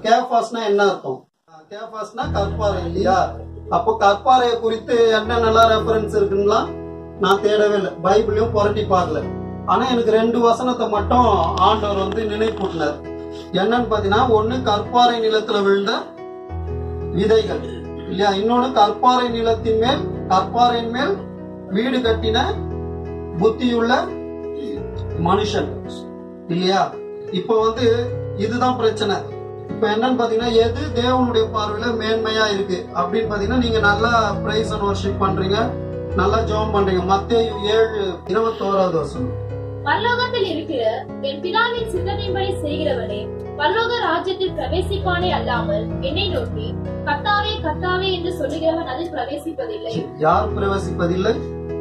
கேஃபாஸ்னா என்ன அர்த்தம் கேஃபாஸ்னா கற்பாறை இல்லையா அப்போ கற்பாறையை குறித்து என்னென்னலாம் ரெஃபரன்ஸ் இருக்குன்னா நான் தேடவே இல்லை பைபிளையும் புரட்டி பார்க்கல ஆனா எனக்கு ரெண்டு வசனத்தை மட்டும் ஆண்டவர் வந்து நினைப்பூட்டினார் என்னன்னு பாத்தீங்கன்னா ஒண்ணு கற்பாறை நிலத்துல விழுந்த விதைகள் இல்லையா இன்னொன்னு கற்பாறை நிலத்தின் மேல் கற்பாறையின் மேல் வீடு கட்டின புத்தியுள்ள மனுஷன் இல்லையா இப்ப வந்து இதுதான் பிரச்சனை இப்ப என்னன்னு பாத்தீங்கன்னா எது தேவனுடைய பார்வையில மேன்மையா இருக்கு அப்படின்னு பாத்தீங்கன்னா நீங்க நல்லா பிரைஸ் அண்ட் வர்ஷிப் பண்றீங்க நல்லா ஜெபம் பண்றீங்க மத்தேயு ஏழு இருபத்தோராவது வருஷம் பரலோகத்தில் இருக்கிற என் பிதாவின் சித்தத்தின்படி செய்கிறவனே பரலோக ராஜ்யத்தில் பிரவேசிப்பானே அல்லாமல் என்னை நோக்கி கர்த்தாவே கர்த்தாவே என்று சொல்லுகிறவன் அதில் பிரவேசிப்பதில்லை யார் பிரவேசிப்பதில்லை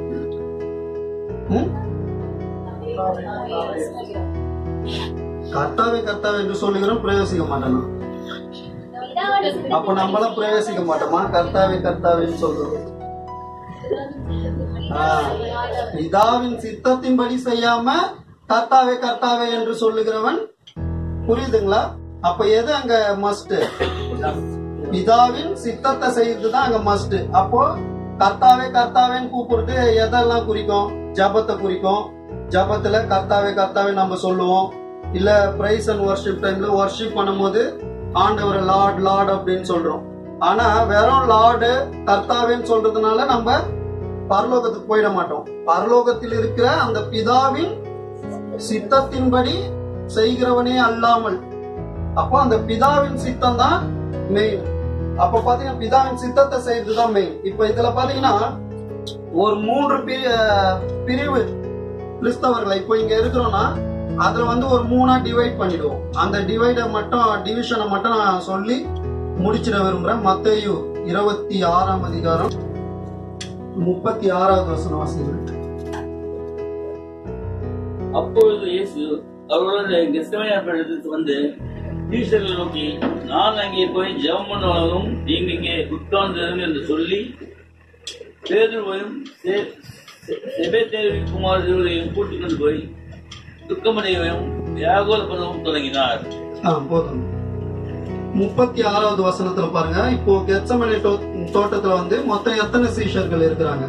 ம்? கர்த்தாவே கர்த்தாவே என்று சொல்லுகிறோம் பிரவேசிக்க மாட்டானா அப்ப நம்மளாம் பிரவேசிக்க மாட்டோமா கர்த்தாவே கர்த்தாவேன்னு சொல்றோம் ஆ, பிதாவின் சித்தத்தின்படி செய்யாம கர்த்தாவே கர்த்தாவே என்று சொல்லுகிறவன் புரியுதுங்களா அப்ப எது அங்க மஸ்ட் பிதாவின் சித்தத்தை செய்யறதுதான் அங்க மஸ்ட் அப்போ கர்த்தாவே கர்த்தாவேன்னு கூப்பிடுறது எதெல்லாம் குறிக்கும் ஜபத்தை குறிக்கும் ஜபத்துல கர்த்தாவே கர்த்தாவே நம்ம சொல்லுவோம் இல்ல பிரைஸ் அண்ட் வர்ஷிப் டைம்ல வர்ஷிப் பண்ணும்போது ஆண்டவர் லார்ட் லார்ட் அப்படின்னு சொல்றோம் ஆனா வெறும் லார்டு கர்த்தாவேன்னு சொல்றதுனால நம்ம பரலோகத்துக்கு போயிட மாட்டோம் பரலோகத்தில் இருக்கிற அந்த பிதாவின் சித்தத்தின்படி செய்கிறவனே அல்லாமல் அப்போ அந்த பிதாவின் சித்தம் தான் மெயின் அப்ப பாத்தீங்கன்னா பிதாவின் சித்தத்தை செய்யறதுதான் மெயின் இப்ப இதுல பாத்தீங்கன்னா ஒரு மூன்று பிரி- பிரிவு கிறிஸ்தவர்களை இப்போ இங்க இருக்கிறோம்னா அதுல வந்து ஒரு மூணா டிவைட் பண்ணிடுவோம் அந்த டிவைட மட்டும் டிவிஷனை மட்டும் நான் சொல்லி முடிச்சிட விரும்புறேன் மத்தேயு இருபத்தி ஆறாம் அதிகாரம் முப்பத்தி ஆறாவது வசனம் வாசிக்கிறேன் அப்பொழுது இயேசு அவர்களுடன் கெஸ்தமேனப்படத்துக்கு வந்து டீச்சர்களை நோக்கி நான் அங்கே போய் ஜெபம் பண்ணுவதும் நீங்க இங்கே உட்கார்ந்து என்று சொல்லி பேதுருவையும் செபேத்தேவின் குமார் இருவரையும் கூட்டிக் கொண்டு போய் துக்கமடையவையும் வியாகுல பண்ணவும் தொடங்கினார் ஆ, போதும் முப்பத்தி ஆறாவது வசனத்துல பாருங்க இப்போ கெச்சமனை தோட்டத்துல வந்து மொத்தம் எத்தனை சீஷர்கள் இருக்கிறாங்க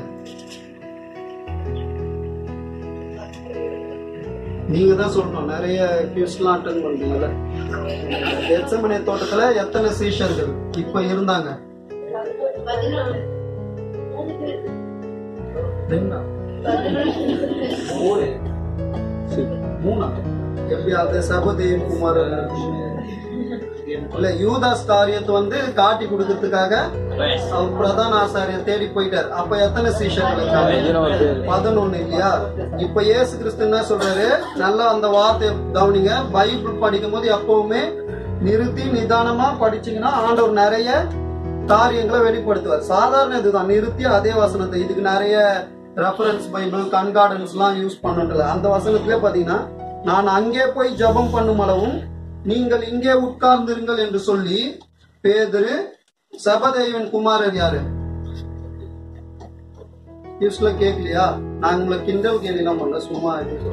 நீங்க தான் சொல்லணும் நிறைய கியூஸ்லாம் அட்டன் பண்றீங்கல்ல கெச்சமனை தோட்டத்துல எத்தனை சீஷர்கள் இப்ப இருந்தாங்க ரெண்டா? மூணு மூணா எப்படி அந்த சபதேவ் குமார் இல்ல யூதாஸ் காரியத்தை வந்து காட்டி கொடுக்கறதுக்காக அவர் பிரதான ஆசாரியர் தேடி போயிட்டார் அப்ப எத்தனை சீஷர்கள் இருக்காங்க பதினொன்னு இல்லையா இப்ப இயேசு கிறிஸ்து என்ன சொல்றாரு நல்லா அந்த வார்த்தையை கவனிங்க பைபிள் படிக்கும் போது எப்பவுமே நிறுத்தி நிதானமா படிச்சீங்கன்னா ஆண்டவர் நிறைய காரியங்களை வெளிப்படுத்துவார் சாதாரண இதுதான் நிறுத்தி அதே வசனத்தை இதுக்கு நிறைய ரெஃபரன்ஸ் பைபிள் கண்கார்டன்ஸ் எல்லாம் யூஸ் பண்ணுன்றல அந்த வசனத்திலே பாத்தீங்கன்னா நான் அங்கே போய் ஜெபம் பண்ணும் அளவும் நீங்கள் இங்கே உட்கார்ந்திருங்கள் என்று சொல்லி பேதுரு சபதேவன் குமாரன் யாரு யூஸ்ல கேட்கலையா நான் உங்களை கிண்டல் கேள்விலாம் பண்ணல சும்மா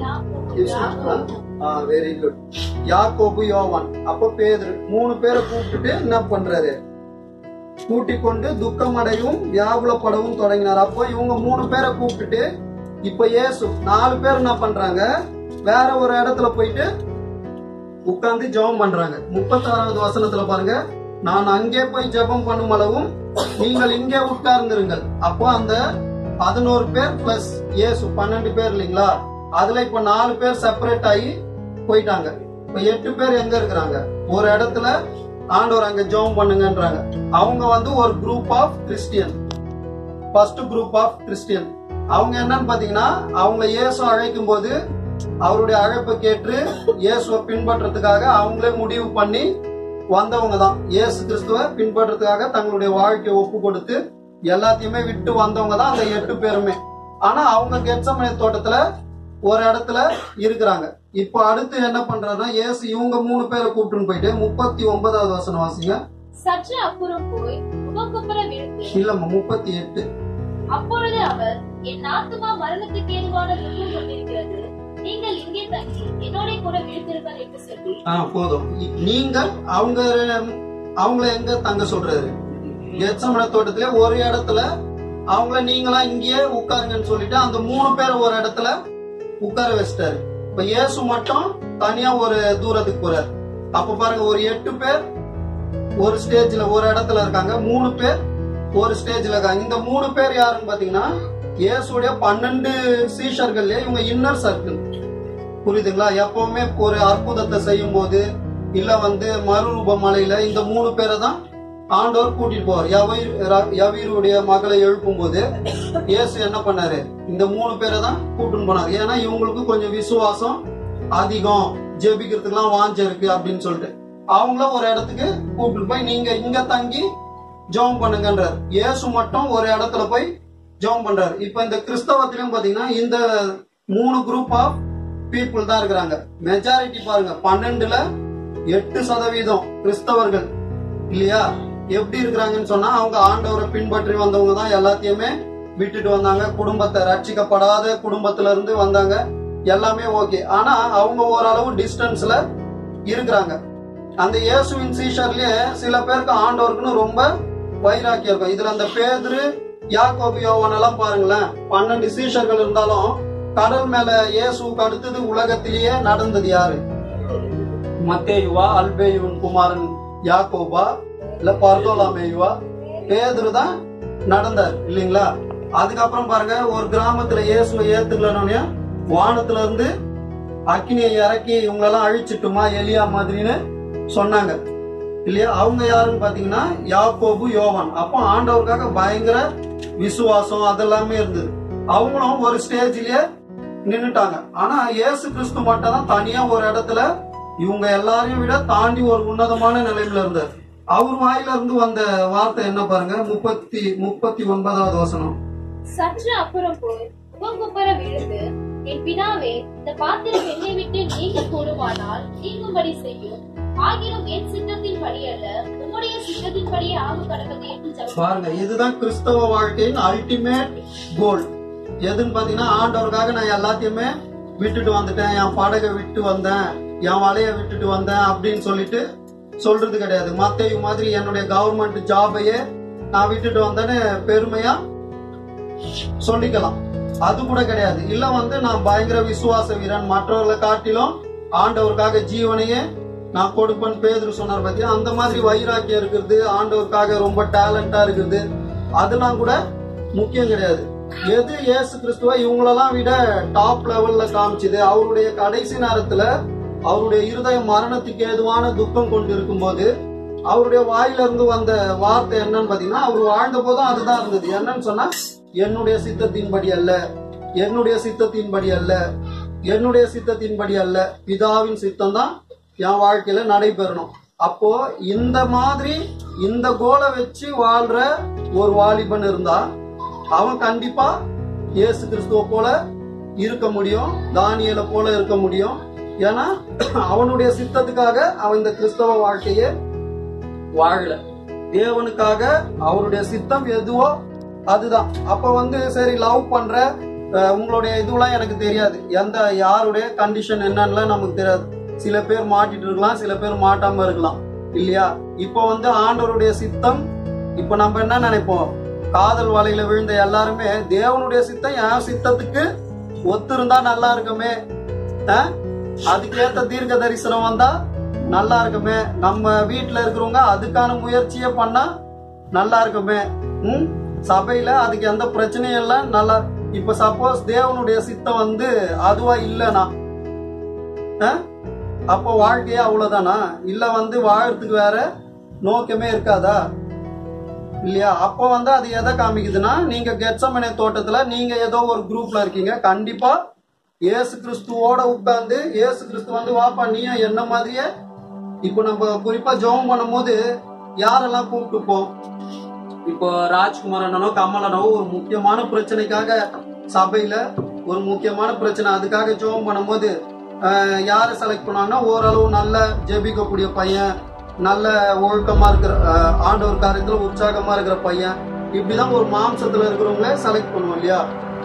வெரி குட் யாக்கோபு யோவான் அப்ப பேதுரு மூணு பேரை கூப்பிட்டுட்டு என்ன பண்றாரு கூட்டிக் கொண்டு துக்கமடையும் வியாகுலப்படவும் தொடங்கினார் அப்போ இவங்க மூணு பேரை கூப்பிட்டுட்டு இப்ப இயேசு நாலு பேர் என்ன பண்றாங்க வேற ஒரு இடத்துல போயிட்டு உட்கார்ந்து ஜெபம் பண்றாங்க முப்பத்தாறாவது வசனத்துல பாருங்க நான் அங்கே போய் ஜெபம் பண்ணும் அளவும் நீங்கள் இங்கே உட்கார்ந்திருங்கள் அப்போ அந்த பதினோரு பேர் பிளஸ் இயேசு பன்னெண்டு பேர் இல்லைங்களா அதுல இப்ப நாலு பேர் செப்பரேட் ஆகி போயிட்டாங்க இப்ப எட்டு பேர் எங்க இருக்கிறாங்க ஒரு இடத்துல ஆண்டவர் அங்க ஜெபம் பண்ணுங்கன்றாங்க அவங்க வந்து ஒரு group of Christian first group of Christian அவங்க என்னன்னு பாத்தீங்கன்னா அவங்க இயேசு அழைக்கும் போது அவருடைய அழைப்பை கேட்டு இயேசுவை பின்பற்றதுக்காக அவங்களே முடிவு பண்ணி வந்தவங்க தான் இயேசு கிறிஸ்துவ பின்பற்றதுக்காக தங்களுடைய வாழ்க்கையை ஒப்பு கொடுத்து எல்லாத்தையுமே விட்டு வந்தவங்க தான் அந்த எட்டு பேருமே ஆனா அவங்க கெச்சமனை தோட்டத்துல ஒரு இடத்துல இருக்கிறாங்க இப்போ அடுத்து என்ன பண்றாருன்னா இயேசு இவங்க மூணு பேரை கூப்பிட்டுன்னு போயிட்டு முப்பத்தி ஒன்பதாவது வசனம் வாசிங்க சற்று அப்புறம் போய் முகக்குப்புற விழுந்து இல்லம்மா முப்பத்தி எட்டு அப்பொழுது அவர் என் ஆத்துமா மரணத்துக்கு ஏதுவான துக்கம் கொண்டிருக்கிறது நீங்கள் இங்கே தங்கி என்னோட கூட விழித்திருங்கள் என்று சொல்லி ஆ போதும் இ- நீங்கள் அவங்க அவங்கள எங்க தங்க சொல்றாரு கெத்சமன தோட்டத்திலே ஒரு இடத்துல அவங்கள நீங்களா இங்கேயே உட்காருங்கன்னு சொல்லிட்டு அந்த மூணு பேர் ஒரு இடத்துல உட்கார வச்சிட்டாரு இப்ப இயேசு மட்டும் தனியா ஒரு தூரத்துக்கு போறாரு அப்ப பாருங்க ஒரு எட்டு பேர் ஒரு ஸ்டேஜ்ல ஒரு இடத்துல இருக்காங்க மூணு பேர் ஒரு ஸ்டேஜ்ல இருக்காங்க இந்த மூணு பேர் யாருன்னு பாத்தீங்கன்னா இயேசுடைய பன்னெண்டு சீஷர்கள்ல இவங்க இன்னர் சர்க்கிள் புரியுதுங்களா எப்பவுமே ஒரு அற்புதத்தை செய்யும் போது இல்ல வந்து மறுரூப மலையில இந்த மூணு பேரை தான் ஆண்டவர் கூட்டிட்டு போவார் யவீர் ர- யவீருடைய மகளை எழுப்பும் போது இயேசு என்ன பண்ணாரு இந்த மூணு பேரை தான் கூட்டின்னு போனார் ஏன்னா இவங்களுக்கு கொஞ்சம் விசுவாசம் அதிகம் ஜெபிக்கிறதுக்கெல்லாம் வாஞ்ச இருக்கு அப்படின்னு சொல்லிட்டு அவங்கள ஒரு இடத்துக்கு கூட்டிட்டு போய் நீங்க இங்க தங்கி ஜெபம் பண்ணுங்கன்றார் இயேசு மட்டும் ஒரு இடத்துல போய் ஜெபம் பண்றாரு இப்ப இந்த கிறிஸ்தவத்திலும் பாத்தீங்கன்னா இந்த மூணு குரூப் ஆஃப் பீப்புள் தான் இருக்கிறாங்க மெஜாரிட்டி பாருங்க பன்னெண்டுல எட்டு சதவீதம் கிறிஸ்தவர்கள் இல்லையா எப்படி இருக்கிறாங்கன்னு சொன்னா அவங்க ஆண்டவரை பின்பற்றி வந்தவங்க தான் எல்லாத்தையுமே விட்டுட்டு வந்தாங்க குடும்பத்தை ரட்சிக்கப்படாத குடும்பத்துல இருந்து வந்தாங்க எல்லாமே ஓகே ஆனா அவங்க ஓரளவு டிஸ்டன்ஸ்ல இருக்கிறாங்க அந்த இயேசுவின் சீஷர்லயே சில பேருக்கு ஆண்டவருக்குன்னு ரொம்ப வைராக்கியம் இருக்கும் இதுல அந்த பேதுரு யாக்கோபு யோவான் எல்லாம் பாருங்களேன் பன்னெண்டு சீஷர்கள் இருந்தாலும் கடல் மேல இயேசுவுக்கு அடுத்தது உலகத்திலேயே நடந்தது யாரு மத்தேயுவா அல்பேயுவின் குமாரன் யாக்கோபா இல்ல பர்தோலாமேயுவா பேதுரு தான் நடந்தார் இல்லைங்களா அதுக்கப்புறம் பாருங்க ஒரு கிராமத்துல இயேசுவை ஏத்துக்கலன்னு வானத்துல இருந்து அக்கினியை இறக்கி இவங்களெல்லாம் அழிச்சிட்டுமா எலியா மாதிரின்னு சொன்னாங்க இல்லையா அவங்க யாருன்னு பாத்தீங்கன்னா யாக்கோபு யோவான் அப்போ ஆண்டவருக்காக பயங்கர விசுவாசம் அதெல்லாமே இருந்தது அவங்களும் ஒரு ஸ்டேஜ்லயே நின்னுட்டாங்க ஆனா இயேசு கிறிஸ்து மட்டும் தான் தனியா ஒரு இடத்துல இவங்க எல்லாரையும் விட தாண்டி ஒரு உன்னதமான நிலையில இருந்தார் அவர் வாயில இருந்து வந்த வார்த்தை என்ன பாருங்க முப்பத்தி முப்பத்தி ஒன்பதாவது வசனம் சற்று அப்புறம் போய் முகங்குப்புற விழுந்து என் பிதாவே இந்த பாத்திரம் என்னை விட்டு நீங்க கூடுமானால் நீங்கும்படி செய்யும் ஆகிலும் என் சித்தத்தின்படி அல்ல உம்முடைய சித்தத்தின்படியே ஆக கடவுது என்று ஜெபம் பாருங்க இதுதான் கிறிஸ்தவ வாழ்க்கையின் அல்டிமேட் கோல் எதுன்னு பாத்தீங்கன்னா ஆண்டவருக்காக நான் எல்லாத்தையுமே விட்டுட்டு வந்துட்டேன் என் படகை விட்டு வந்தேன் என் வலைய விட்டுட்டு வந்தேன் அப்படின்னு சொல்லிட்டு சொல்றது கிடையாது மத்தையும் மாதிரி என்னுடைய கவர்மெண்ட் ஜாபையே நான் விட்டுட்டு வந்தேன்னு பெருமையா சொல்லிக்கலாம் அது கூட கிடையாது இல்ல வந்து நான் பயங்கர விசுவாச வீரன் மற்றவர்களை காட்டிலும் ஆண்டவருக்காக ஜீவனையே நான் கொடுப்பேன் பேதுரு சொன்னார் பத்தியா அந்த மாதிரி வைராக்கியம் இருக்கிறது ஆண்டவருக்காக ரொம்ப டேலண்டா இருக்குது அதெல்லாம் கூட முக்கியம் கிடையாது எது இயேசு கிறிஸ்துவ இவங்களெல்லாம் விட டாப் லெவல்ல காமிச்சது அவருடைய கடைசி நேரத்துல அவருடைய இருதயம் மரணத்துக்கு ஏதுவான துக்கம் கொண்டு இருக்கும்போது அவருடைய வாயில இருந்து வந்த வார்த்தை என்னன்னு பாத்தீங்கன்னா அவர் வாழ்ந்த போதும் அதுதான் இருந்தது என்னன்னு சொன்னா என்னுடைய சித்தத்தின்படி அல்ல என்னுடைய சித்தத்தின்படி அல்ல என்னுடைய சித்தத்தின்படி அல்ல பிதாவின் சித்தம் தான் என் வாழ்க்கையில நடைபெறணும் அப்போ இந்த மாதிரி இந்த கோலை வச்சு வாழ்ற ஒரு வாலிபன் இருந்தா அவன் கண்டிப்பா இயேசு கிறிஸ்துவ போல இருக்க முடியும் தானியலை போல இருக்க முடியும் ஏன்னா அவனுடைய சித்தத்துக்காக அவன் இந்த கிறிஸ்தவ வாழ்க்கையை வாழல தேவனுக்காக அவருடைய சித்தம் எதுவோ அதுதான் அப்ப வந்து சரி லவ் பண்ற அஹ், உங்களுடைய இதுவெல்லாம் எனக்கு தெரியாது எந்த யாருடைய கண்டிஷன் என்னன்னு நமக்கு தெரியாது சில பேர் மாட்டிட்டு இருக்கலாம் சில பேர் மாட்டாம இருக்கலாம் இல்லையா இப்போ வந்து ஆண்டவருடைய சித்தம் இப்ப நம்ம என்ன நினைப்போம் காதல் வலையில விழுந்த எல்லாருமே தேவனுடைய சித்தம் என் சித்தத்துக்கு ஒத்திருந்தா நல்லா இருக்குமே அஹ்? அதுக்கேத்த தீர்க்க தரிசனம் வந்தா நல்லா இருக்குமே நம்ம வீட்டுல இருக்கிறவங்க அதுக்கான முயற்சியை பண்ணா நல்லா இருக்குமே ம் சபையில அதுக்கு எந்த பிரச்சனையும் இல்ல நல்லா இப்ப சப்போஸ் தேவனுடைய சித்தம் வந்து அதுவா இல்லனா அப்போ வாழ்க்கையே அவ்வளவுதானா இல்ல வந்து வாழறதுக்கு வேற நோக்கமே இருக்காதா இல்லையா அப்போ வந்து அது எதை காமிக்குதுன்னா நீங்க கெட்சமனை தோட்டத்துல நீங்க ஏதோ ஒரு குரூப்ல இருக்கீங்க கண்டிப்பா இயேசு கிறிஸ்துவோட உட்கார்ந்து இயேசு கிறிஸ்து வந்து வாப்பா நீயும் என்ன மாதிரியே இப்போ நம்ம குறிப்பா ஜெபம் பண்ணும்போது யாரெல்லாம் கூப்பிட்டுப்போம் இப்போ ராஜ்குமார் அண்ணனோ கமல் அண்ணனோ ஒரு முக்கியமான பிரச்சனைக்காக சபையில ஒரு முக்கியமான பிரச்சனை அதுக்காக ஜெபம் பண்ணும்போது ஆஹ், யாரை செலக்ட் பண்ணாங்கன்னா ஓரளவு நல்ல ஜெபிக்கக்கூடிய பையன் நல்ல ஒழுக்கமா இருக்கிற ஆஹ், ஆண்டவர் காரியத்துல உற்சாகமா இருக்கிற பையன் இப்படிதான் ஒரு மாம்சத்துல இருக்கிறவங்கள செலக்ட் பண்ணுவோம் இல்லையா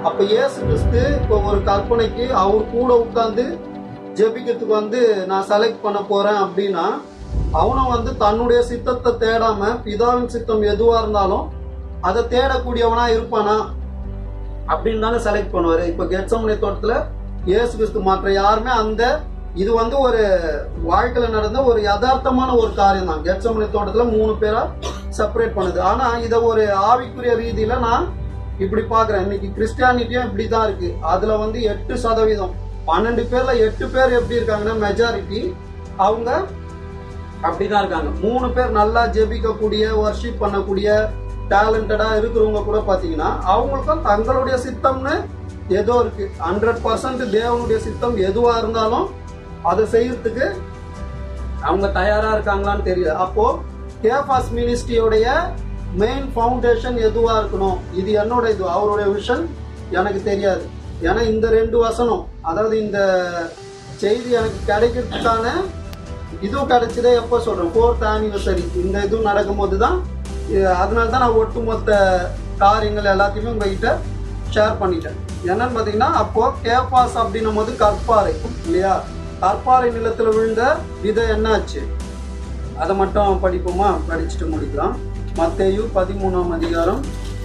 அப்ப இயேசு கிறிஸ்து இப்போ ஒரு கற்பனைக்கு அவர் கூட உட்கார்ந்து ஜெபிக்கிறதுக்கு வந்து நான் செலக்ட் பண்ண போறேன் அப்படின்னா அவனும் வந்து தன்னுடைய சித்தத்தை தேடாம பிதாவின் சித்தம் எதுவா இருந்தாலும் அதை தேடக்கூடியவனா இருப்பானா அப்படின்னு தானே செலக்ட் பண்ணுவாரு இப்ப கெட்சமனை தோட்டத்துல இயேசு கிறிஸ்து மற்ற யாருமே அந்த இது வந்து ஒரு வாழ்க்கையில நடந்த ஒரு யதார்த்தமான ஒரு காரியம் தான் கெட்சமனை தோட்டத்துல மூணு பேரா செப்பரேட் பண்ணுது ஆனா இத ஒரு ஆவிக்குரிய ரீதியில நான் இப்படி பாக்குறேன் இன்னைக்கு கிறிஸ்டியானிட்டியும் இப்படிதான் இருக்கு அதுல வந்து எட்டு சதவீதம் பன்னெண்டு பேர்ல எட்டு பேர் எப்படி இருக்காங்கன்னா மெஜாரிட்டி அவங்க அப்படிதான் இருக்காங்க மூணு பேர் நல்லா ஜெபிக்கக்கூடிய வர்ஷிப் பண்ணக்கூடிய டேலண்டடா இருக்கிறவங்க கூட பாத்தீங்கன்னா அவங்களுக்கும் தங்களுடைய சித்தம்னு ஏதோ இருக்கு ஹண்ட்ரட் பர்சன்ட் தேவனுடைய சித்தம் எதுவா இருந்தாலும் அதை செய்யறதுக்கு அவங்க தயாரா இருக்காங்களான்னு தெரியல அப்போ கேபாஸ் மினிஸ்ட்ரியோடைய மெயின் ஃபவுண்டேஷன் எதுவா இருக்கணும் இது என்னோட இது அவருடைய விஷன் எனக்கு தெரியாது ஏன்னா இந்த ரெண்டு வசனம் அதாவது இந்த செய்தி எனக்கு கிடைக்கிறதுக்கான இதுவும் கிடைச்சதே எப்போ சொல்றேன் ஃபோர்த் ஆனிவர்சரி இந்த இதுவும் நடக்கும்போது தான் அதனால தான் நான் ஒட்டுமொத்த காரியங்கள் எல்லாத்தையுமே உங்ககிட்ட ஷேர் பண்ணிட்டேன் என்னன்னு பார்த்தீங்கன்னா அப்போ கேபாஸ் அப்படின்னும் போது கற்பாறை இல்லையா கற்பாறை நிலத்தில் விழுந்த விதை என்னாச்சு அதை மட்டும் படிப்போமா படிச்சுட்டு முடிக்கலாம் மத்தேயு பதிமூணாம் அதிகாரம்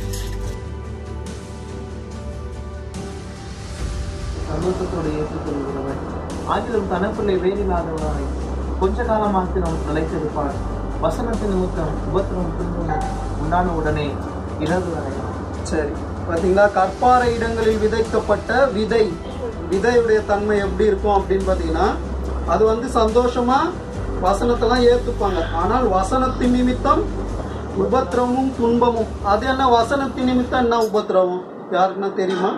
சந்தோஷத்தோடு ஏற்றுக்கொள்கிறவர் ஆகிலும் தனக்குள்ளே வேறில்லாதவராய் கொஞ்ச காலமாக நாம் நிலைத்திருப்பார் வசனத்தின் நிமித்தம் உபத்திரம் துன்பம் உண்டான உடனே இடது அடையும் சரி பாத்தீங்களா கற்பாறை இடங்களில் விதைக்கப்பட்ட விதை விதையுடைய தன்மை எப்படி இருக்கும் அப்படின்னு பாத்தீங்கன்னா அது வந்து சந்தோஷமா வசனத்தெல்லாம் ஏத்துப்பாங்க ஆனால் வசனத்தின் நிமித்தம் உபத்திரமும் துன்பமும் அது என்ன வசனத்தின் நிமித்தம் என்ன உபத்திரவம் யாருக்குன்னா தெரியுமா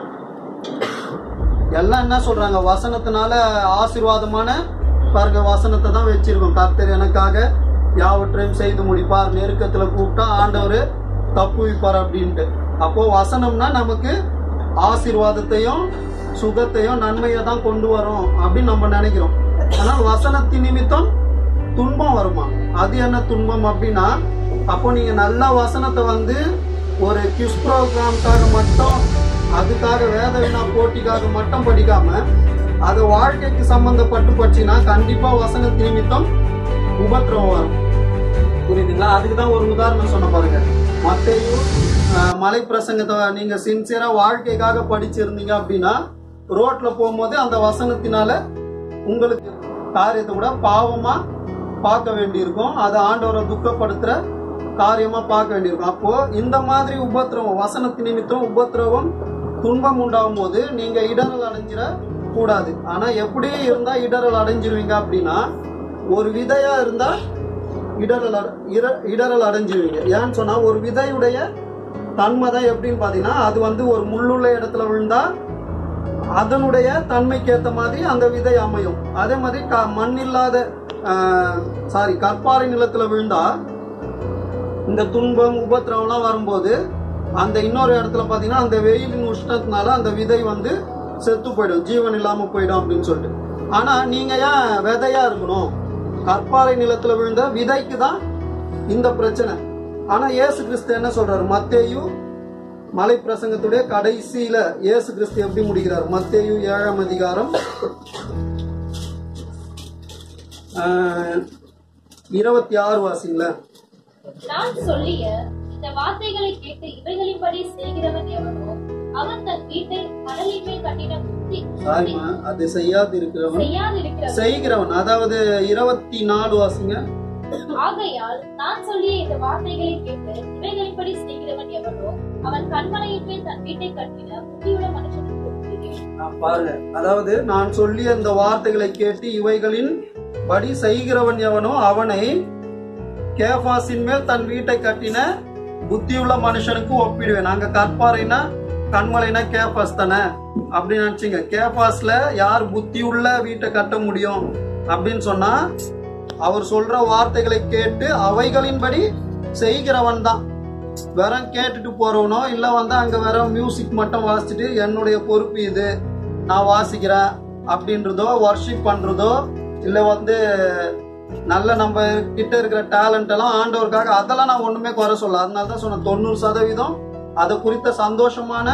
எல்லாம் என்ன சொல்றாங்க வசனத்தினால ஆசீர்வாதமான பாருங்க வசனத்தை தான் வச்சிருக்கோம் கர்த்தர் எனக்காக யாவற்றையும் செய்து முடிப்பார் நெருக்கத்துல கூப்பிட்டா ஆண்டவர் தப்பு வைப்பார் அப்படின்ட்டு அப்போ வசனம்னா நமக்கு ஆசீர்வாதத்தையும் சுகத்தையும் நன்மையை தான் கொண்டு வரும் அப்படின்னு நம்ம நினைக்கிறோம் ஆனால் வசனத்தின் நிமித்தம் துன்பம் வருமா அது என்ன துன்பம் அப்படின்னா அப்போ நீங்க நல்ல வசனத்தை வந்து ஒரு கிஸ் ப்ரோக்ராம்காக மட்டும் அதுக்காக வேத வினா போட்டிக்காக மட்டும் படிக்காம அது வாழ்க்கைக்கு சம்பந்தப்பட்டு படிச்சீங்கன்னா கண்டிப்பா வசனத்தின் நிமித்தம் உபத்திரவம் வரும் புரியுதுங்களா அதுக்கு தான் ஒரு உதாரணம் சொன்ன பாருங்க மத்தையும் மலை பிரசங்கத்தை நீங்க சின்சியரா வாழ்க்கைக்காக படிச்சிருந்தீங்க அப்படின்னா ரோட்ல போகும்போது அந்த வசனத்தினால உங்களுக்கு காரியத்தை கூட பாவமா பார்க்க வேண்டியிருக்கும் அதை ஆண்டவரை துக்கப்படுத்துற காரியமா பார்க்க வேண்டியிருக்கும் அப்போ இந்த மாதிரி உபத்திரவம் வசனத்தின் நிமித்தம் உபத்திரவம் துன்பம் உண்டாகும் போது நீங்க இடரல் அடைஞ்சிட கூடாது ஆனா எப்படி இருந்தா இடரல் அடைஞ்சிருவீங்க அப்படின்னா ஒரு விதையா இருந்தா இடரல் அட- இர- இடரல் அடைஞ்சிருவீங்க ஏன்னு சொன்னா ஒரு விதையுடைய தன்மை தான் எப்படின்னு பாத்தீங்கன்னா அது வந்து ஒரு முள்ளுள்ள இடத்துல விழுந்தா அதனுடைய தன்மைக்கு ஏத்த மாதிரி அந்த விதை அமையும் அதே மாதிரி க- மண் இல்லாத சாரி கற்பாறை நிலத்துல விழுந்தா இந்த துன்பம் உபத்திரவம்லாம் வரும்போது அந்த இன்னொரு இடத்துல பாத்தீங்கன்னா அந்த வெயிலின் உஷ்ணத்தினால அந்த விதை வந்து செத்து போயிடும் ஜீவன் இல்லாம போயிடும் அப்படின்னு சொல்லிட்டு ஆனா நீங்க ஏன் விதையா இருக்கணும் கற்பாறை நிலத்துல விழுந்த விதைக்கு தான் இந்த பிரச்சனை ஆனா இயேசு கிறிஸ்து என்ன சொல்றாரு மத்தேயு மலை பிரசங்கத்துடைய கடைசியில இயேசு கிறிஸ்து எப்படி முடிக்கிறார் மத்தேயு ஏழாம் அதிகாரம் ஆஹ், இருபத்தி ஆறு வாசிங்களேன் நான் சொல்லிய இந்த வார்த்தைகளை கேட்டு இவைகளின்படி செய்கிறவன் எவனோ அவன் தன் வீட்டை கடலின் மேல் கட்டின புத்தி சாரிம்மா அது செய்யாது இருக்கிறவன் செய்யாதிருக்கிறவன் செய்கிறவன் அதாவது இருபத்தி நாலு வாசிங்க ஆகையால் நான் சொல்லிய இந்த வார்த்தைகளை கேட்டு இவைகளின்படி செய்கிறவன் எவனோ அவன் கண்மலையின் மேல் தன் வீட்டை கட்டின புத்தியுள்ள மனுஷனுக்கு ஒப்பிடுகிறேன். ஆ, பாருங்க அதாவது நான் சொல்லிய இந்த வார்த்தைகளை கேட்டு இவைகளின் படி செய்கிறவன் எவனோ அவனை கேபாசின் மேல் தன் வீட்டை கட்டின புத்தியுள்ள மனுஷனுக்கு ஒப்பிடுவேன் நாங்க கற்பாறைனா கண்மலைனா கேபாஸ் தானே அப்படின்னு நினைச்சீங்க கேபாஸ்ல யார் புத்தியுள்ள வீட்டை கட்ட முடியும் அப்படின்னு சொன்னா அவர் சொல்ற வார்த்தைகளை கேட்டு அவைகளின்படி செய்கிறவன் தான் வெறும் கேட்டுட்டு போறவனோ இல்ல வந்து அங்க வெறும் மியூசிக் மட்டும் வாசிச்சுட்டு என்னுடைய பொறுப்பு இது நான் வாசிக்கிறேன் அப்படின்றதோ வர்ஷிப் பண்றதோ இல்ல வந்து நல்ல நம்ம கிட்ட இருக்கிற டேலண்ட் எல்லாம் ஆண்டவருக்காக அதெல்லாம் நான் ஒண்ணுமே குறை சொல்ல அதனால தான் சொன்னேன் தொண்ணூறு சதவீதம் அதை குறித்த சந்தோஷமான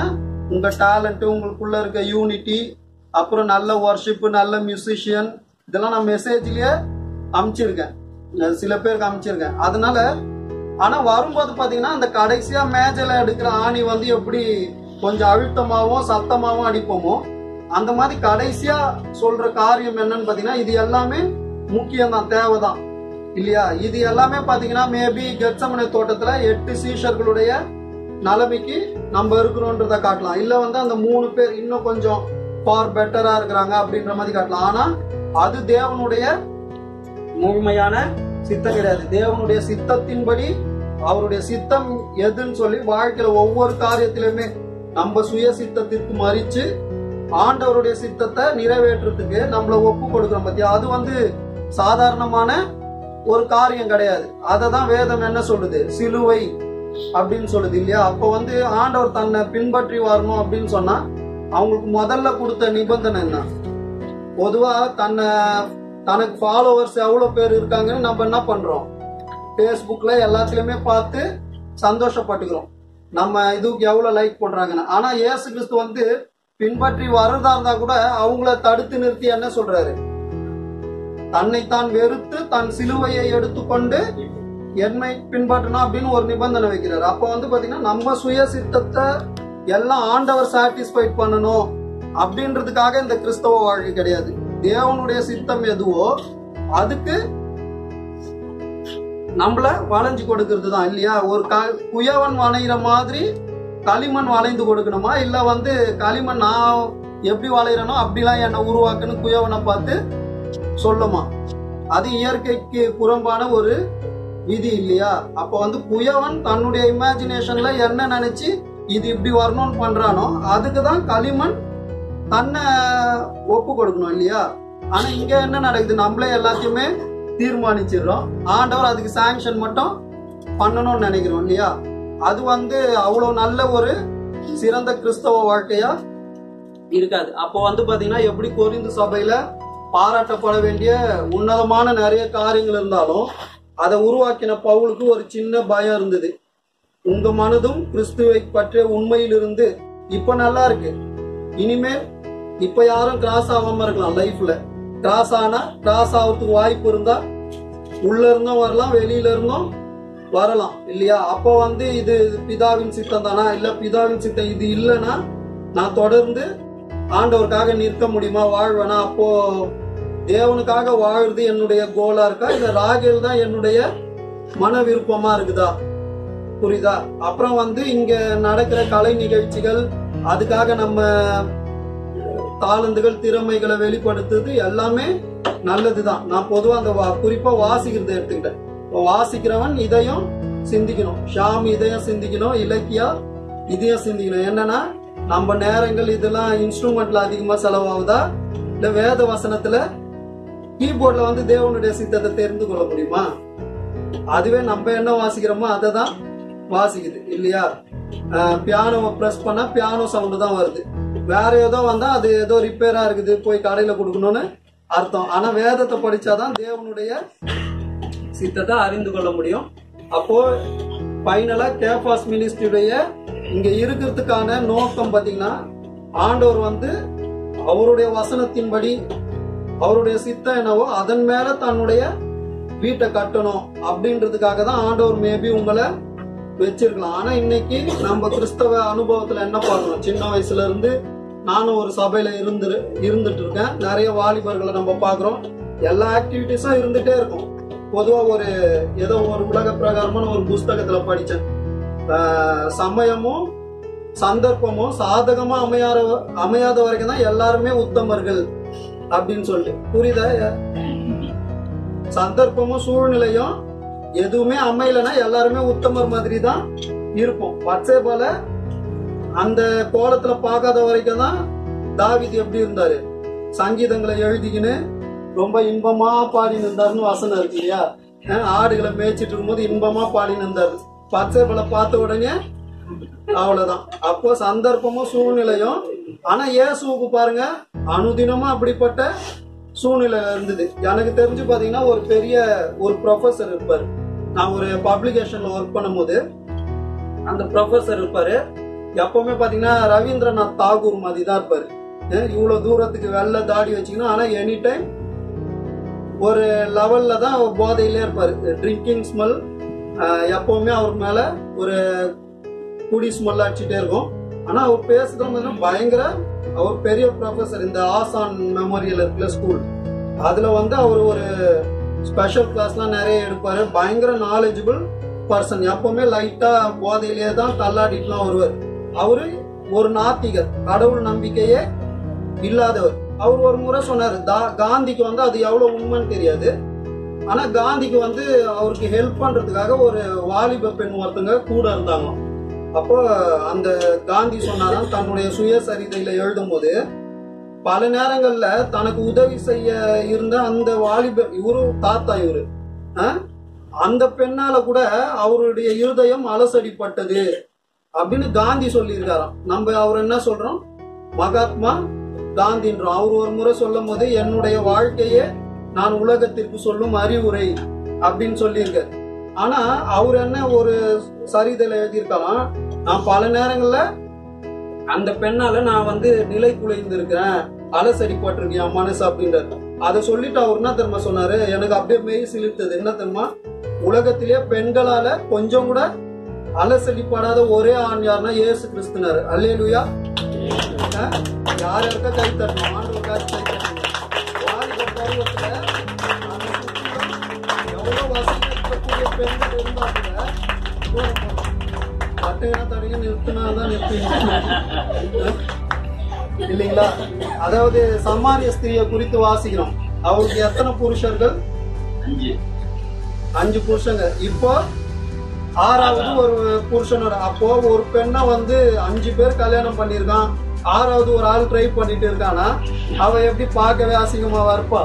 உங்க டேலண்ட் உங்களுக்குள்ள இருக்க யூனிட்டி அப்புறம் நல்ல ஒர்ஷிப் நல்ல மியூசிஷியன் இதெல்லாம் நான் மெசேஜ்லயே அனுப்பிச்சிருக்கேன் அஹ் சில பேருக்கு அனுப்பிச்சிருக்கேன் அதனால ஆனா வரும்போது பாத்தீங்கன்னா அந்த கடைசியா மேஜையில எடுக்கிற ஆணி வந்து எப்படி கொஞ்சம் அழுத்தமாவும் சத்தமாவும் அடிப்போமோ அந்த மாதிரி கடைசியா சொல்ற காரியம் என்னன்னு பாத்தீங்கன்னா இது எல்லாமே முக்கியம் தான் தேவைதான் இல்லையா இது எல்லாமே பாத்தீங்கன்னா மேபி கெட்சமனை தோட்டத்துல எட்டு சீஷர்களுடைய நிலைமைக்கு நம்ம இருக்கிறோன்றத காட்டலாம் இல்ல வந்து அந்த மூணு பேர் இன்னும் கொஞ்சம் ஃபார் பெட்டரா இருக்கிறாங்க அப்படின்ற மாதிரி காட்டலாம் ஆனா அது தேவனுடைய முழுமையான சித்தம் கிடையாது தேவனுடைய சித்தத்தின்படி அவருடைய சித்தம் எதுன்னு சொல்லி வாழ்க்கையில ஒவ்வொரு காரியத்திலுமே நம்ம சுய சித்தத்திற்கு மறிச்சு ஆண்டவருடைய சித்தத்தை நிறைவேற்றுறதுக்கு நம்மள ஒப்பு கொடுக்கிறோம் பத்தியா அது வந்து சாதாரணமான ஒரு காரியம் கிடையாது அதை தான் வேதம் என்ன சொல்லுது சிலுவை அப்படின்னு சொல்லுது இல்லையா அப்போ வந்து ஆண்டவர் தன்னை பின்பற்றி வரணும் அப்படின்னு சொன்னா அவங்களுக்கு முதல்ல கொடுத்த நிபந்தனை என்ன பொதுவா தன்னை தனக்கு ஃபாலோவர்ஸ் எவ்வளவு பேர் இருக்காங்கன்னு நம்ம என்ன பண்றோம் ஃபேஸ்புக்ல எல்லாத்துலயுமே பார்த்து சந்தோஷப்பட்டுக்கிறோம் நம்ம இதுக்கு எவ்வளவு லைக் பண்றாங்கன்னு ஆனா இயேசு கிறிஸ்து வந்து பின்பற்றி வர்றதா இருந்தா கூட அவங்கள தடுத்து நிறுத்தி என்ன சொல்றாரு தன்னைத்தான் வெறுத்து தன் சிலுவையை எடுத்துக்கொண்டு என்னை பின்பற்றணும் அப்படின்னு ஒரு நிபந்தனை வைக்கிறாரு அப்ப வந்து பாத்தீங்கன்னா நம்ம சுய சித்தத்தை எல்லாம் ஆண்டவர் சாட்டிஸ்ஃபைட் பண்ணணும் அப்படின்றதுக்காக இந்த கிறிஸ்தவ வாழ்க்கை கிடையாது தேவனுடைய சித்தம் எதுவோ அதுக்கு நம்மள வளைஞ்சு கொடுக்கறது தான் இல்லையா ஒரு க குயவன் வளைகிற மாதிரி களிமண் வளைந்து கொடுக்கணுமா இல்ல வந்து களிமண் நான் எப்படி வளைகிறனோ அப்படிலாம் என்னை உருவாக்குன்னு குயவனை பார்த்து சொல்லுமா அது இயற்கைக்கு புறம்பான ஒரு விதி இல்லையா அப்ப வந்து குயவன் தன்னுடைய இமேஜினேஷன்ல என்ன நினைச்சு இது இப்படி வரணும்னு பண்றானோ அதுக்கு தான் களிமண் தன்னை ஒப்பு கொடுக்கணும் இல்லையா ஆனா இங்க என்ன நடக்குது நம்மளே எல்லாத்தையுமே தீர்மானிச்சிடுறோம் ஆண்டவர் அதுக்கு சாங்ஷன் மட்டும் பண்ணணும்னு நினைக்கிறோம் இல்லையா அது வந்து அவ்வளவு நல்ல ஒரு சிறந்த கிறிஸ்தவ வாழ்க்கையா இருக்காது அப்போ வந்து பாத்தீங்கன்னா எப்படி கொரிந்து சபையில பாராட்டப்பட வேண்டிய உன்னதமான நிறைய காரியங்கள் இருந்தாலும் அதை உருவாக்கின பவுலுக்கு ஒரு சின்ன பயம் இருந்தது உங்க மனதும் கிறிஸ்துவை பற்றிய உண்மையிலிருந்து இப்ப நல்லா இருக்கு இனிமேல் இப்ப யாரும் கிராஸ் ஆகாம இருக்கலாம் லைஃப்ல கிராஸ் ஆனா கிராஸ் ஆகிறதுக்கு வாய்ப்பு இருந்தா உள்ள இருந்தும் வரலாம் வெளியில இருந்தும் வரலாம் இல்லையா அப்போ வந்து இது பிதாவின் சித்தம் தானா இல்ல பிதாவின் சித்தம் இது இல்லைன்னா நான் தொடர்ந்து ஆண்டவருக்காக நிற்க முடியுமா வாழ்வேனா அப்போ தேவனுக்காக வாழ்றது என்னுடைய கோலா இருக்கா இல்ல ராகேல் தான் என்னுடைய மன விருப்பமா இருக்குதா புரியுதா அப்புறம் வந்து இங்க நடக்கிற கலை நிகழ்ச்சிகள் அதுக்காக நம்ம தாளந்துகள் திறமைகளை வெளிப்படுத்துறது எல்லாமே நல்லதுதான் நான் பொதுவா அந்த வா- குறிப்பா வாசிக்கிறத எடுத்துக்கிட்டேன் இப்போ வாசிக்கிறவன் இதயம் சிந்திக்கணும் ஷாம் இதயம் சிந்திக்கணும் இலக்கியா இதயம் சிந்திக்கணும் என்னன்னா நம்ம நேரங்கள் இதெல்லாம் இன்ஸ்ட்ருமெண்ட்ல அதிகமா செலவாகுதா இல்ல வேத வசனத்துல கீபோர்ட்ல வந்து தேவனுடைய சித்தத்தை தெரிந்து கொள்ள முடியுமா அதுவே நம்ம என்ன வாசிக்கிறோமோ அதை தான் வாசிக்குது இல்லையா பியானோவை ப்ரெஸ் பண்ணா பியானோ சவுண்டு தான் வருது வேற ஏதோ வந்தா அது ஏதோ ரிப்பேரா இருக்குது போய் கடையில கொடுக்கணும்னு அர்த்தம் ஆனா வேதத்தை படிச்சாதான் தேவனுடைய சித்தத்தை அறிந்து கொள்ள முடியும் அப்போ ஃபைனலா கேபாஸ் மினிஸ்ட்ரியுடைய இங்க இருக்கிறதுக்கான நோக்கம் பாத்தீங்கன்னா ஆண்டவர் வந்து அவருடைய வசனத்தின்படி அவருடைய சித்தம் என்னவோ அதன் மேல தன்னுடைய வீட்டை கட்டணும் அப்படின்றதுக்காக தான் ஆண்டவர் மேபி உங்களை வச்சிருக்கலாம் ஆனா இன்னைக்கு நம்ம கிறிஸ்தவ அனுபவத்துல என்ன பார்க்கணும் சின்ன வயசுல இருந்து நானும் ஒரு சபையில இருந்து இருந்துட்டு இருக்கேன் நிறைய வாலிபர்களை நம்ம பாக்குறோம் எல்லா ஆக்டிவிட்டிஸும் இருந்துட்டே இருக்கும் பொதுவா ஒரு ஏதோ ஒரு உலக பிரகாரமான ஒரு புஸ்தகத்துல படிச்சேன் ஆஹ் சமயமும் சந்தர்ப்பமும் சாதகமா அமையாத அமையாத வரைக்கும் தான் எல்லாருமே உத்தமர்கள் அப்படின்னு சொல்லி புரியுதா சந்தர்ப்பமும் சூழ்நிலையும் எதுவுமே அமையலன்னா எல்லாருமே உத்தமர் மாதிரி தான் இருப்போம் பச்சை போல அந்த கோலத்துல பார்க்காத வரைக்கும் தான் தாவிது எப்படி இருந்தாரு சங்கீதங்களை எழுதிக்கின்னு ரொம்ப இன்பமா பாடின்னு இருந்தாருன்னு வசனம் இருக்கு இல்லையா அஹ் ஆடுகளை மேய்ச்சிட்டு இருக்கும்போது இன்பமா பாடின்னு இருந்தாரு பச்சை போல பார்த்த உடனே அவ்வளவுதான் அப்போ சந்தர்ப்பமும் சூழ்நிலையும் ஆனா இயேசுவுக்கு பாருங்க அனுதினமும் அப்படிப்பட்ட சூழ்நிலை இருந்தது எனக்கு தெரிஞ்சு பாத்தீங்கன்னா ஒரு பெரிய ஒரு ப்ரொஃபசர் இருப்பாரு நான் ஒரு பப்ளிகேஷன்ல ஒர்க் பண்ணும்போது அந்த ப்ரொஃபசர் இருப்பாரு எப்பவுமே பாத்தீங்கன்னா ரவீந்திரநாத் தாகூர் மாதிரி தான் இருப்பாரு அஹ் இவ்வளவு தூரத்துக்கு வெள்ளை தாடி வச்சுக்கணும் ஆனா எனி டைம் ஒரு லெவல்ல தான் போதையிலே இருப்பாரு ட்ரிங்கிங் ஸ்மெல் எப்பவுமே அவர் மேல ஒரு குடி ஸ்மெல் அடிச்சுட்டே இருக்கும் ஆனா அவர் பேசுறது வந்து பயங்கர அவர் பெரிய ப்ரொஃபசர் இந்த ஆசான் மெமோரியல் இருக்குல்ல ஸ்கூல் அதுல வந்து அவர் ஒரு ஸ்பெஷல் கிளாஸ்லாம் நிறைய எடுப்பாரு பயங்கர நாலேஜபிள் பர்சன் எப்பவுமே லைட்டா போதையிலே தான் தள்ளாடிட்டுலாம் வருவார் அவரு ஒரு நாத்திகர் கடவுள் நம்பிக்கையே இல்லாதவர் அவர் ஒரு முறை சொன்னாரு "தா- காந்திக்கு வந்து அது எவ்வளவு உண்மைன்னு தெரியாது ஆனா காந்திக்கு வந்து அவருக்கு ஹெல்ப் பண்றதுக்காக ஒரு வாலிப பெண் ஒருத்தங்க கூட இருந்தாங்க அப்போ அந்த காந்தி சொன்னாராம் தன்னுடைய சுயசரிதையில எழுதும் போது பல நேரங்கள்ல தனக்கு உதவி செய்ய இருந்த அந்த வாலிப இவரு தாத்தா இவரு அஹ், அந்த பெண்ணால கூட அவருடைய இருதயம் அலசடிப்பட்டது அப்படின்னு காந்தி சொல்லியிருக்காராம் நம்ம அவர் என்ன சொல்றோம் மகாத்மா காந்தின்றோம் அவர் ஒரு முறை சொல்லும் போது என்னுடைய வாழ்க்கையே நான் உலகத்திற்கு சொல்லும் அறிவுரை அப்படின்னு சொல்லியிருக்காரு ஆனா அவர் என்ன ஒரு சரிதையில எழுதியிருக்கலாம் நான் பல நேரங்கள்ல அந்த பெண்ணால நான் வந்து நிலை குலைந்து இருக்கிறேன் அலசடிப்பட்டிருக்கேன் என் மனசு அப்படின்றாரு அதை சொல்லிட்டு அவர் என்ன தெரியுமா சொன்னாரு எனக்கு அப்படியே மெய் சிலிர்த்தது என்ன தெரியுமா உலகத்திலே பெண்களால கொஞ்சம் கூட அலசடிப்படாத ஒரே ஆண் யாருன்னா இயேசு கிறிஸ்துனாரு அல்லேலுயா அஹ், யார் யாருக்கா கை தட்டணும் ஆண்டவருக்காக கை தட்டணும் வாலிப பருவத்துல அந்த சுற்றிலும் எவ்வளவு வசதி இருக்கக்கூடிய பெண்கள் இருந்தா கூட தூரம் போகணும். தட்டுங்கன்னா தடுங்க நிறுத்தினாதான் நிறுத்துவீங்க இல்லைங்களா அதாவது சமாரிய ஸ்திரியை குறித்து வாசிக்கிறோம் அவருக்கு எத்தனை புருஷர்கள் அஞ்சு அஞ்சு புருஷங்க இப்போ ஆறாவது ஒரு புருஷனோட அப்போ ஒரு பெண்ணை வந்து அஞ்சு பேர் கல்யாணம் பண்ணியிருக்கான் ஆறாவது ஒரு ஆள் ட்ரை பண்ணிட்டு இருக்கானா அவ எப்படி பார்க்கவே அசிங்கமாவா இருப்பா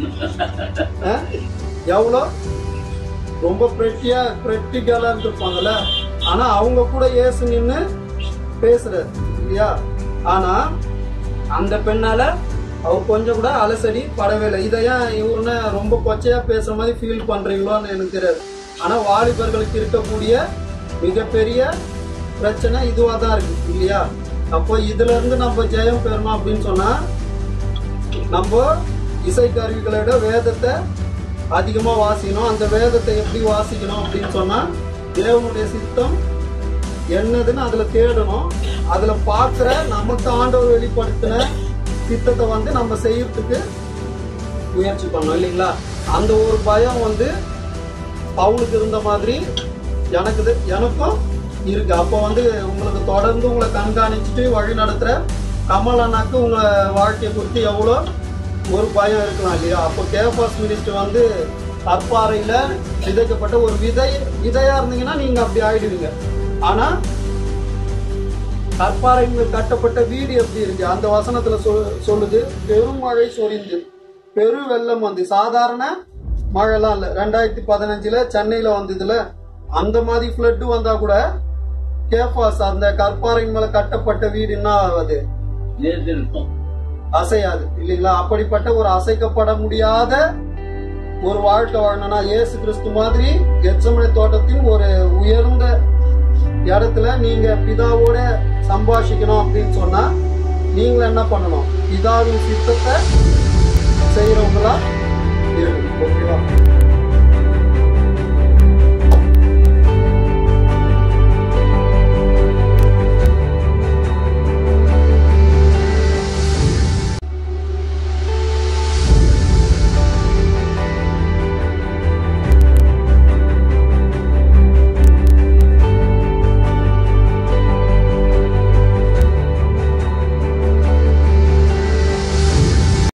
அஹ்? எவ்வளோ ரொம்ப பிரெட்டியா பிரெக்டிக்கலா இருந்திருப்பாங்கல்ல ஆனா அவங்க கூட ஏசு நின்னு பேசுறாரு இல்லையா ஆனா அந்த பெண்ணால அவர் கொஞ்சம் கூட அலசடி படவே இல்லை இதை ஏன் இவருன்னு ரொம்ப கொச்சையா பேசுற மாதிரி ஃபீல் பண்றீங்களோன்னு எனக்கு தெரியாது ஆனா வாலிபர்களுக்கு இருக்கக்கூடிய மிகப்பெரிய பிரச்சனை இதுவா தான் இருக்கு இல்லையா அப்போ இதுல இருந்து நம்ம ஜெயம் பெறணும் அப்படின்னு சொன்னா நம்ம இசைக்கருவிகளை விட வேதத்தை அதிகமா வாசிக்கணும் அந்த வேதத்தை எப்படி வாசிக்கணும் அப்படின்னு சொன்னா தேவனுடைய சித்தம் என்னதுன்னு அதுல தேடணும் அதுல பார்க்கிற நமக்கு ஆண்டவர் வெளிப்படுத்தின சித்தத்தை வந்து நம்ம செய்யறதுக்கு முயற்சி பண்ணணும் இல்லைங்களா அந்த ஒரு பயம் வந்து பவுலுக்கு இருந்த மாதிரி எனக்கு இது- எனக்கும் இருக்கு அப்போ வந்து உங்களுக்கு தொடர்ந்து உங்களை கண்காணிச்சுட்டு வழி நடத்துற கமல் அண்ணாக்கு உங்க வாழ்க்கையை குறித்து எவ்வளோ ஒரு பயம் இருக்கலாம் இல்லையா அப்போ கேபாஸ் மினிஸ்டர் வந்து கற்பாறையில விதைக்கப்பட்ட ஒரு விதை விதையா இருந்தீங்கன்னா நீங்க அப்படி ஆயிடுவீங்க ஆனா கற்பாறை மேல் கட்டப்பட்ட வீடு எப்படி இருக்கு அந்த வசனத்துல சொல்- சொல்லுது பெருமழை சொரிந்து பெரு வெள்ளம் வந்து சாதாரண மழைலாம் இல்ல ரெண்டாயிரத்தி பதினஞ்சுல சென்னையில வந்ததுல அந்த மாதிரி ஃபிளட் வந்தா கூட கேபாஸ் அந்த கற்பாறை மேல கட்டப்பட்ட வீடு என்ன ஆகுது நேர்த்து இருக்கும் அசையாது இல்லைங்களா அப்படிப்பட்ட ஒரு அசைக்கப்பட முடியாத ஒரு வாழ்க்கை வாழணும்னா இயேசு கிறிஸ்து மாதிரி கெச்சமனை தோட்டத்தின் ஒரு உயர்ந்த இடத்துல நீங்க பிதாவோட சம்பாஷிக்கணும் அப்படின்னு சொன்னா நீங்க என்ன பண்ணணும் பிதாவின் சித்தத்தை செய்யறவங்களா இருக்கணும் ஓகேவா